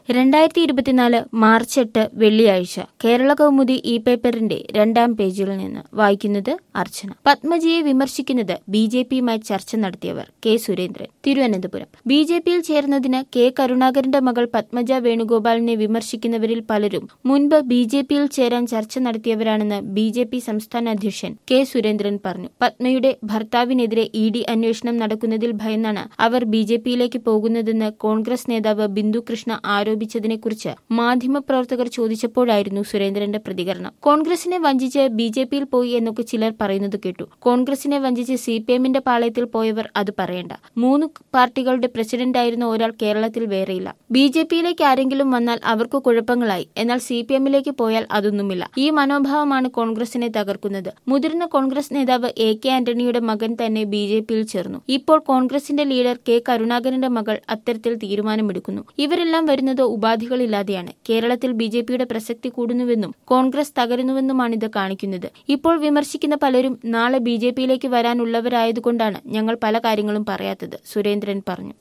രണ്ടായിരത്തി ഇരുപത്തിനാല് മാർച്ച് എട്ട് വെള്ളിയാഴ്ച കേരള കൗമുദി ഇ പേപ്പറിന്റെ രണ്ടാം പേജിൽ നിന്ന് വായിക്കുന്നത് അർച്ചന പത്മജിയെ വിമർശിക്കുന്നത് ബി ജെ പിയുമായി ചർച്ച നടത്തിയവർ K Surendran Thiruvananthapuram B J പിയിൽ ചേർന്നതിന് കെ കരുണാകരന്റെ മകൾ പത്മജ വേണുഗോപാലിനെ വിമർശിക്കുന്നവരിൽ പലരും മുൻപ് ബി ജെ പിയിൽ ചേരാൻ ചർച്ച നടത്തിയവരാണെന്ന് ബി ജെ പി സംസ്ഥാന അധ്യക്ഷൻ കെ സുരേന്ദ്രൻ പറഞ്ഞു പത്മയുടെ ഭർത്താവിനെതിരെ ഇ ഡി അന്വേഷണം നടക്കുന്നതിൽ ഭയന്നാണ് അവർ ബി ജെ പിയിലേക്ക് പോകുന്നതെന്ന് കോൺഗ്രസ് നേതാവ് ബിന്ദു കൃഷ്ണ ആരോപിച്ചതിനെക്കുറിച്ച് മാധ്യമപ്രവർത്തകർ ചോദിച്ചപ്പോഴായിരുന്നു സുരേന്ദ്രന്റെ പ്രതികരണം കോൺഗ്രസിനെ വഞ്ചിച്ച് ബി ജെ പിയിൽ പോയി എന്നൊക്കെ ചിലർ പറയുന്നത് കേട്ടു കോൺഗ്രസിനെ വഞ്ചിച്ച് സി പി എമ്മിന്റെ പാളയത്തിൽ പോയവർ അത് പറയണ്ട മൂന്ന് പാർട്ടികളുടെ പ്രസിഡന്റായിരുന്ന ഒരാൾ കേരളത്തിൽ വേറെയില്ല ബി ജെ പിയിലേക്ക് ആരെങ്കിലും വന്നാൽ അവർക്ക് കുഴപ്പങ്ങളായി എന്നാൽ സി പി എമ്മിലേക്ക് പോയാൽ അതൊന്നുമില്ല ഈ മനോഭാവമാണ് കോൺഗ്രസിനെ തകർക്കുന്നത് മുതിർന്ന കോൺഗ്രസ് നേതാവ് എ കെ ആന്റണിയുടെ മകൻ തന്നെ ബി ജെ പിയിൽ ചേർന്നു ഇപ്പോൾ കോൺഗ്രസിന്റെ ലീഡർ കെ കരുണാകരന്റെ മകൾ അത്തരത്തിൽ തീരുമാനമെടുക്കുന്നു ഇവരെല്ലാം വരുന്നത് ഉപാധികളില്ലാതെയാണ് കേരളത്തിൽ ബി ജെ പിയുടെ പ്രസക്തി കൂടുന്നുവെന്നും കോൺഗ്രസ് തകരുന്നുവെന്നുമാണിത് കാണിക്കുന്നത് ഇപ്പോൾ വിമർശിക്കുന്ന പലരും നാളെ ബി ജെ പിയിലേക്ക് വരാനുള്ളവരായതുകൊണ്ടാണ് ഞങ്ങൾ പല കാര്യങ്ങളും പറയാത്തത് സുരേന്ദ്രൻ പറഞ്ഞു